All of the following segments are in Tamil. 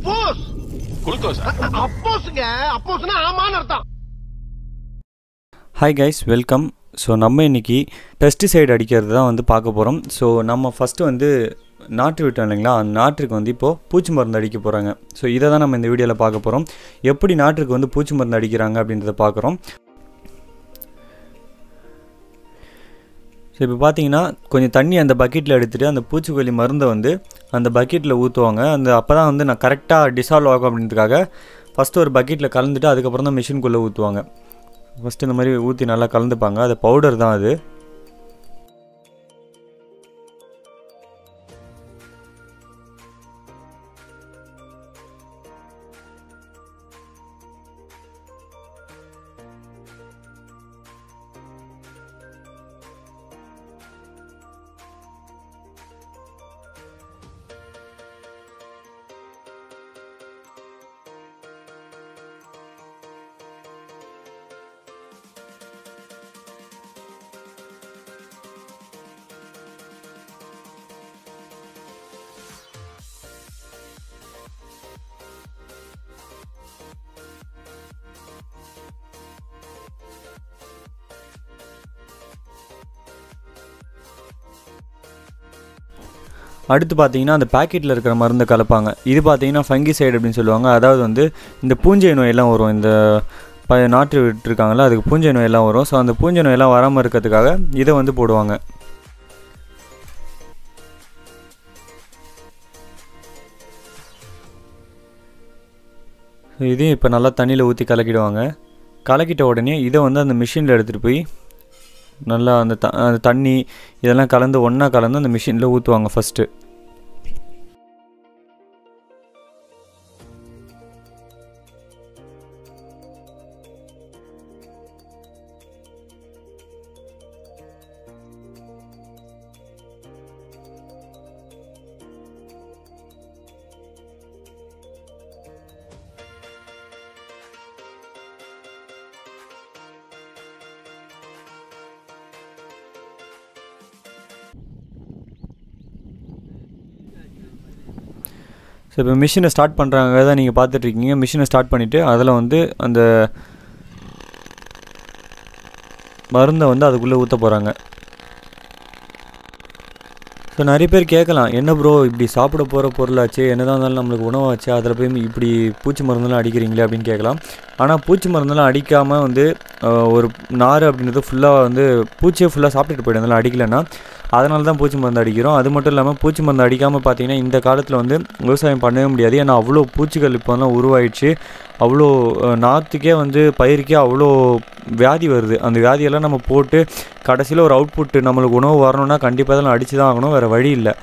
அப்போஸ் குளுக்கோஸ் அப்போஸ்ங்க அப்போஸ்னா ஆமான்னு அர்த்தம் ஹாய் கைஸ் வெல்கம் ஸோ நம்ம இன்னைக்கு பெஸ்டிசைடு அடிக்கிறது தான் வந்து பார்க்க போகிறோம் ஸோ நம்ம ஃபஸ்ட்டு வந்து நாற்று விட்டோம் இல்லைங்களா அந்த நாற்றுக்கு வந்து இப்போது பூச்சி மருந்து அடிக்க போகிறாங்க ஸோ இதை தான் நம்ம இந்த வீடியோவில் பார்க்க போகிறோம் எப்படி நாற்றுக்கு வந்து பூச்சி மருந்து அடிக்கிறாங்க அப்படின்றத பார்க்குறோம் ஸோ இப்போ பார்த்தீங்கன்னா கொஞ்சம் தண்ணி அந்த பக்கெட்டில் எடுத்துகிட்டு அந்த பூச்சிக்கொல்லி மருந்தை வந்து அந்த பக்கெட்டில் ஊற்றுவாங்க அந்த அப்போ தான் வந்து நான் கரெக்டாக டிசால்வ் ஆகும் அப்படின்றதுக்காக ஃபஸ்ட்டு ஒரு பக்கெட்டில் கலந்துட்டு அதுக்கப்புறம் தான் மிஷின்குள்ளே ஊற்றுவாங்க ஃபஸ்ட்டு இந்த மாதிரி ஊற்றி நல்லா கலந்துப்பாங்க அது பவுடர் தான் அது அடுத்து பார்த்தீங்கன்னா அந்த பேக்கெட்டில் இருக்கிற மருந்தை கலப்பாங்க இது பார்த்தீங்கன்னா ஃபங்கிசைடு அப்படின்னு சொல்லுவாங்க அதாவது வந்து இந்த பூஞ்சை நோயெல்லாம் வரும் இந்த ப நாற்று விட்டுருக்காங்களா அதுக்கு பூஞ்சை நோயெல்லாம் வரும் ஸோ அந்த பூஞ்சை நோயெல்லாம் வராமல் இருக்கிறதுக்காக இதை வந்து போடுவாங்க ஸோ இதையும் இப்போ நல்லா தண்ணியில் ஊற்றி கலக்கிடுவாங்க கலக்கிட்ட உடனே இதை வந்து அந்த மிஷினில் எடுத்துகிட்டு போய் நல்லா அந்த த அந்த தண்ணி இதெல்லாம் கலந்து ஒன்றா கலந்து அந்த மிஷினில் ஊற்றுவாங்க ஃபஸ்ட்டு ஸோ இப்போ மிஷினை ஸ்டார்ட் பண்ணுறாங்க தான் நீங்கள் பார்த்துட்ருக்கீங்க மிஷினை ஸ்டார்ட் பண்ணிவிட்டு அதில் வந்து அந்த மருந்தை வந்து அதுக்குள்ளே ஊற்ற போகிறாங்க ஸோ நிறைய பேர் கேட்கலாம் என்ன ப்ரோ இப்படி சாப்பிட போகிற பொருளாச்சு என்னதான் இருந்தாலும் நம்மளுக்கு உணவாச்சு அதில் போய் இப்படி பூச்சி மருந்தெல்லாம் அடிக்கிறீங்களே அப்படின்னு கேட்கலாம் ஆனால் பூச்சி மருந்தெல்லாம் அடிக்காமல் வந்து அஹ், ஒரு நார் அப்படின்றது ஃபுல்லாக வந்து பூச்சியை ஃபுல்லாக சாப்பிட்டுட்டு போய்டும் அதெல்லாம் அடிக்கலைன்னா அதனால தான் பூச்சி மருந்து அடிக்கிறோம் அது மட்டும் இல்லாமல் பூச்சி மருந்து அடிக்காமல் பார்த்தீங்கன்னா இந்த காலத்தில் வந்து விவசாயம் பண்ணவே முடியாது ஏன்னா அவ்வளோ பூச்சிகள் இப்போலாம் உருவாயிடுச்சு அவ்வளோ அஹ், நாற்றுக்கே வந்து பயிருக்கே அவ்வளோ வியாதி வருது அந்த வியாதியெல்லாம் நம்ம போட்டு கடைசியில் ஒரு அவுட்புட் நம்மளுக்கு உணவு வரணும்னா கண்டிப்பாக அதெல்லாம் அடித்து தான் ஆகணும் வேறு வழி இல்லை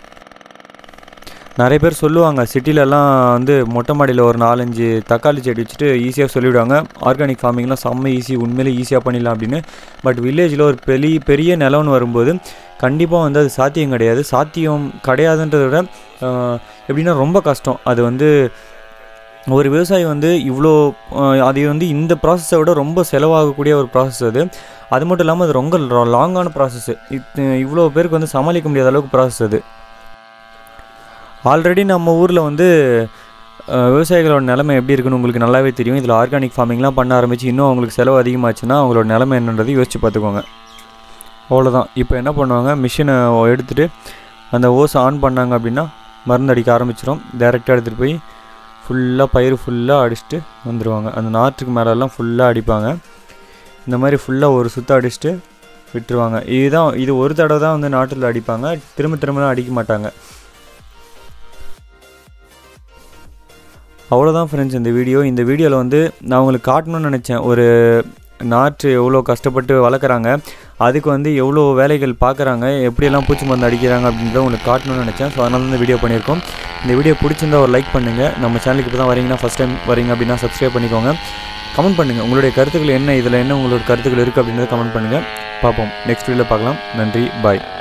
நிறைய பேர் சொல்லுவாங்க சிட்டிலலாம் வந்து மொட்டை மாடியில் ஒரு நாலஞ்சு தக்காளி செடி வச்சுட்டு ஈஸியாக சொல்லிவிடுவாங்க ஆர்கானிக் ஃபார்மிங்லாம் செம்ம ஈஸி உண்மையிலே ஈஸியாக பண்ணிடலாம் அப்படின்னு பட் வில்லேஜில் ஒரு பெரிய பெரிய நிலம்னு வரும்போது கண்டிப்பாக வந்து அது சாத்தியம் கிடையாது சாத்தியம் கிடையாதுன்றதை விட ஆஹ், எப்படின்னா ரொம்ப கஷ்டம் அது வந்து ஒரு விவசாயி வந்து இவ்வளோ ஆஹ், அது வந்து இந்த ப்ராசஸை விட ரொம்ப செலவாகக்கூடிய ஒரு ப்ராசஸ் அது அது மட்டும் இல்லாமல் அது ரொம்ப லாங்கான ப்ராசஸ் இவ்வளோ பேருக்கு வந்து சமாளிக்க முடியாத அளவுக்கு ப்ராசஸ் அது ஆல்ரெடி நம்ம ஊரில் வந்து அஹ், விவசாயிகளோட நிலைமை எப்படி இருக்குன்னு உங்களுக்கு நல்லாவே தெரியும் இதில் ஆர்கானிக் ஃபார்மிங்லாம் பண்ண ஆரம்பிச்சு இன்னும் அவங்களுக்கு செலவு அதிகமாச்சுன்னா அவங்களோட நிலைமை என்னன்றது யோசிச்சு பார்த்துக்கோங்க அவ்வளோதான் இப்போ என்ன பண்ணுவாங்க மிஷினை எடுத்துகிட்டு அந்த ஓஸ் ஆன் பண்ணாங்க அப்படின்னா மருந்து அடிக்க ஆரம்பிச்சிடும் டேரெக்டாக எடுத்துகிட்டு போய் ஃபுல்லாக பயிர் ஃபுல்லாக அடிச்சுட்டு வந்துடுவாங்க அந்த நாற்றுக்கு மேலெல்லாம் ஃபுல்லாக அடிப்பாங்க இந்த மாதிரி ஃபுல்லாக ஒரு சுற்று அடிச்சுட்டு விட்டுருவாங்க இதுதான் இது ஒரு தடவை தான் வந்து நாட்டில் அடிப்பாங்க திரும்ப திரும்பலாம் அடிக்க மாட்டாங்க அவ்வளோதான் ஃப்ரெண்ட்ஸ் இந்த வீடியோ இந்த வீடியோவில் வந்து நான் உங்களுக்கு காட்டணும்னு நினச்சேன் ஒரு நாற்று எவ்வளோ கஷ்டப்பட்டு வளர்க்குறாங்க அதுக்கு வந்து எவ்வளோ வேலைகள் பார்க்குறாங்க எப்படியெல்லாம் பூச்சி மருந்து அடிக்கிறாங்க அப்படின்றத உங்களுக்கு காட்டணும்னு நினச்சேன் ஸோ அதனால தான் இந்த வீடியோ பண்ணியிருக்கோம் இந்த வீடியோ பிடிச்சிருந்தா ஒரு லைக் பண்ணுங்கள் நம்ம சேனலுக்கு இப்போ தான் வரீங்கன்னா ஃபஸ்ட் டைம் வரீங்க அப்படின்னா சப்ஸ்கிரைப் பண்ணிக்கோங்க கமெண்ட் பண்ணுங்கள் உங்களுடைய கருத்துக்கள் என்ன இதில் என்ன உங்களோட கருத்துக்கள் இருக்குது அப்படின்றத கமெண்ட் பண்ணுங்கள் பார்ப்போம் நெக்ஸ்ட் வீடியோவில் பார்க்கலாம் நன்றி பாய்